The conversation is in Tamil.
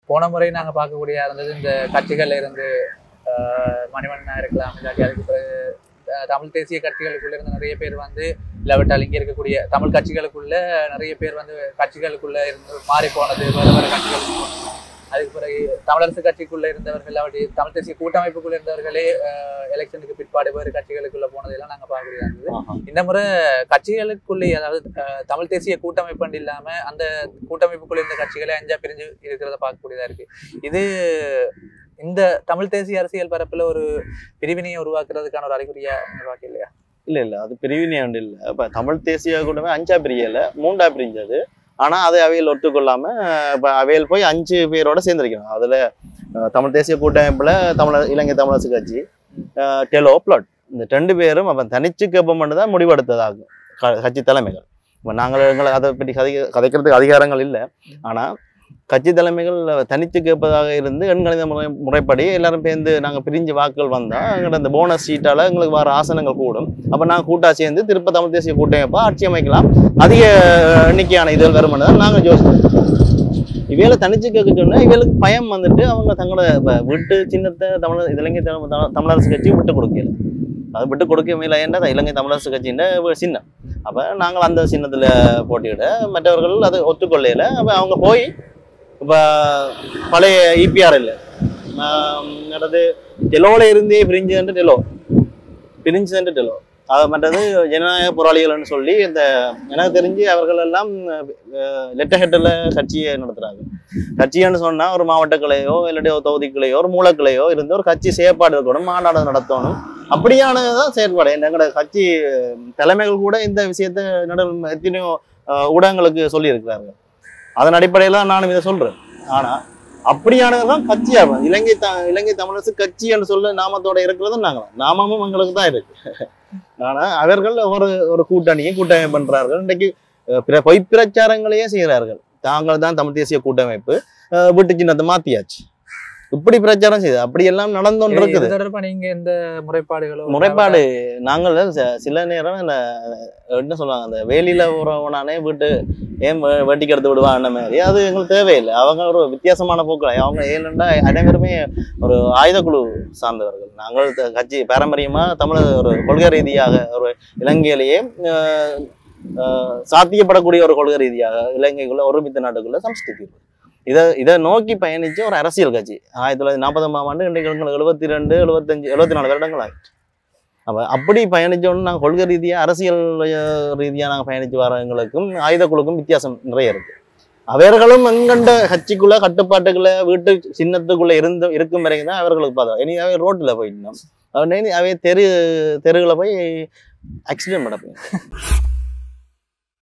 போன முறை நாங்க பார்க்கக்கூடிய இருந்தது இந்த கட்சிகள்ல இருந்து ஆஹ், மணிவண்ணனா இருக்கலாம் இல்லாட்டி அதுக்கு பிறகு ஆஹ், தமிழ் தேசிய கட்சிகளுக்குள்ள இருந்து நிறைய பேர் வந்து இல்லாவிட்டால் இங்க இருக்கக்கூடிய தமிழ் கட்சிகளுக்குள்ள நிறைய பேர் வந்து கட்சிகளுக்குள்ள இருந்து மாறி போனது வேற வேற கட்சிகளுக்கு போனது. அதுக்கு பிறகு தமிழரசு கட்சிக்குள்ள இருந்தவர்கள் இல்லாட்டி தமிழ் தேசிய கூட்டமைப்புக்குள்ள இருந்தவர்களே எலெக்ஷனுக்கு பிற்பாடு வேறு கட்சிகளுக்குள்ள போனதெல்லாம் நாங்க பார்க்கக்கூடிய இருந்தது ஆஹா. இந்த முறை கட்சிகளுக்குள்ளே அதாவது அஹ், தமிழ் தேசிய கூட்டமைப்பு இல்லாம அந்த கூட்டமைப்புக்குள்ள இருந்த கட்சிகளே அஞ்சா பிரிஞ்சு இருக்கிறத பார்க்கக்கூடியதா இருக்கு இது இந்த தமிழ் தேசிய அரசியல் பரப்புல ஒரு பிரிவினையை உருவாக்குறதுக்கான ஒரு அறிகுறியா நீங்க பார்க்கலையா இல்ல இல்ல அது பிரிவினையாண்டு இல்ல இப்ப தமிழ் தேசிய கூட்டமே அஞ்சா பிரியல மூண்டா பிரிஞ்சது ஆனா அதை அவையில் ஒத்துக்கொள்ளாம இப்ப அவையில் போய் அஞ்சு பேரோட சேர்ந்திருக்கணும் அதுல அஹ், தமிழ் தேசிய கூட்டமைப்புல தமிழ் இலங்கை தமிழரசு கட்சி அஹ், டெலோ பிளாட் இந்த ரெண்டு பேரும் அப்ப தனிச்சு கேட்போம்னு தான் முடிவெடுத்ததாகும் க- கட்சி தலைமைகள் இப்ப நாங்கள் எங்களை அதை பற்றி கதை கதைக்கிறதுக்கு அதிகாரங்கள் இல்லை ஆனா கட்சி தலைமைகள் தனித்து கேட்பதாக இருந்து எண்கணித முறை முறைப்படி எல்லாரும் சேர்ந்து நாங்கள் பிரிஞ்சு வாக்குகள் வந்தால் எங்களோட அந்த போனஸ் சீட்டால் எங்களுக்கு வர ஆசனங்கள் கூடும் அப்போ நாங்கள் கூட்டா சேர்ந்து திருப்ப தமிழ் தேசிய கூட்டமைப்பா ஆட்சி அமைக்கலாம் அதிக எண்ணிக்கையான இதுகள் வருமானு தான் நாங்கள் யோசிச்சோம் இவையில தனிச்சு கேட்க சொன்னா இவளுக்கு பயம் வந்துட்டு அவங்க தங்களோட இப்ப வீட்டு சின்னத்தை தமிழ் இலங்கை தமிழ் தமிழ் தமிழரசு கட்சி விட்டு கொடுக்கல அது விட்டு கொடுக்க இல்லை ஏன்னா இலங்கை தமிழரசு கட்சியின் சின்னம் அப்போ நாங்கள் அந்த சின்னத்தில் போட்டியிட மற்றவர்கள் அது ஒத்துக்கொள்ளையில அப்போ அவங்க போய் இப்போ பழைய இபிஆர் இல்லை நடந்து டெலோல இருந்தே பிரிஞ்சுன்ற டெலோ பிரிஞ்சுன்ற டெலோ அது மற்றது ஜனநாயக போராளிகள்னு சொல்லி இந்த எனக்கு தெரிஞ்சு அவர்கள் எல்லாம் லெட்டர் ஹெட்டில் கட்சியை நடத்துறாங்க கட்சின்னு சொன்னா ஒரு மாவட்ட கிளையோ இல்லாட்டி ஒரு தொகுதி கிளையோ ஒரு மூலக்கிளையோ இருந்து ஒரு கட்சி செயற்பாடு இருக்கணும் மாநாடு நடத்தணும் அப்படியானதான் செயற்பாடு எங்களோட கட்சி தலைமைகள் கூட இந்த விஷயத்தை நடு எத்தனையோ அஹ், ஊடகங்களுக்கு சொல்லி இருக்கிறாங்க அதன் அடிப்படையில நானும் இதை சொல்றேன் ஆனா அப்படியானதான் கட்சியா இலங்கை த இலங்கை தமிழரசு கட்சி என்று சொல்ல நாமத்தோட இருக்கிறதும் நாங்க தான். நாமமும் எங்களுக்கு தான் இருக்கு ஆனா அவர்கள் ஒரு ஒரு கூட்டணியை கூட்டமைப்பு பண்றார்கள் இன்றைக்கு அஹ், பிற பொய் பிரச்சாரங்களையே செய்கிறார்கள் தாங்கள் தான் தமிழ் தேசிய கூட்டமைப்பு அஹ், வீட்டு சின்னத்தை மாத்தியாச்சு இப்படி பிரச்சாரம் செய்யுது அப்படி எல்லாம் நடந்தோன்று இருக்குது இது தொடர்பா நீங்க எந்த முறைப்பாடுகளோ முறைப்பாடு நாங்கள் ச- சில நேரம் இந்த என்ன சொல்லுவாங்க அந்த வேலியில உறவனானே வீட்டு ஏன் வே- வேட்டிக்கு எடுத்து விடுவான் மாதிரி அது எங்களுக்கு தேவையில்லை அவங்க ஒரு வித்தியாசமான போக்கு அவங்க ஏனென்றா அனைவருமே ஒரு ஆயுத குழு சார்ந்தவர்கள் நாங்கள் த- கட்சி பாரம்பரியமா தமிழ் ஒரு கொள்கை ரீதியாக ஒரு இலங்கையிலேயே அஹ், அஹ், சாத்தியப்படக்கூடிய ஒரு கொள்கை ரீதியாக இலங்கைக்குள்ள ஒருமித்த நாட்டுக்குள்ள சம்ஸ்திக்கு இதை இதை நோக்கி பயணிச்ச ஒரு அரசியல் கட்சி ஆயிரத்தி தொள்ளாயிரத்தி நாற்பதாம் ஆண்டு இன்றைக்கு எங்களுக்கு எழுபத்தி ரெண்டு எழுபத்தஞ்சு எழுபத்தி நாலு வருடங்கள் ஆயிடுச்சு அப்போ அப்படி பயணிச்சோன்னு நாங்கள் கொள்கை ரீதியாக அரசியல் ரீதியாக நாங்கள் பயணித்து வரவங்களுக்கும் ஆயுத குழுக்கும் வித்தியாசம் நிறைய இருக்கு அவர்களும் எங்கண்ட கட்சிக்குள்ள கட்டுப்பாட்டுக்குள்ள வீட்டு சின்னத்துக்குள்ள இருந்து இருக்கும் வரைக்கும் தான் அவர்களுக்கு பார்த்தோம் இனி அவை ரோட்டில் போயிட்டோம் அவன் அவை தெரு தெருவில் போய் ஆக்சிடென்ட் நடப்பேன்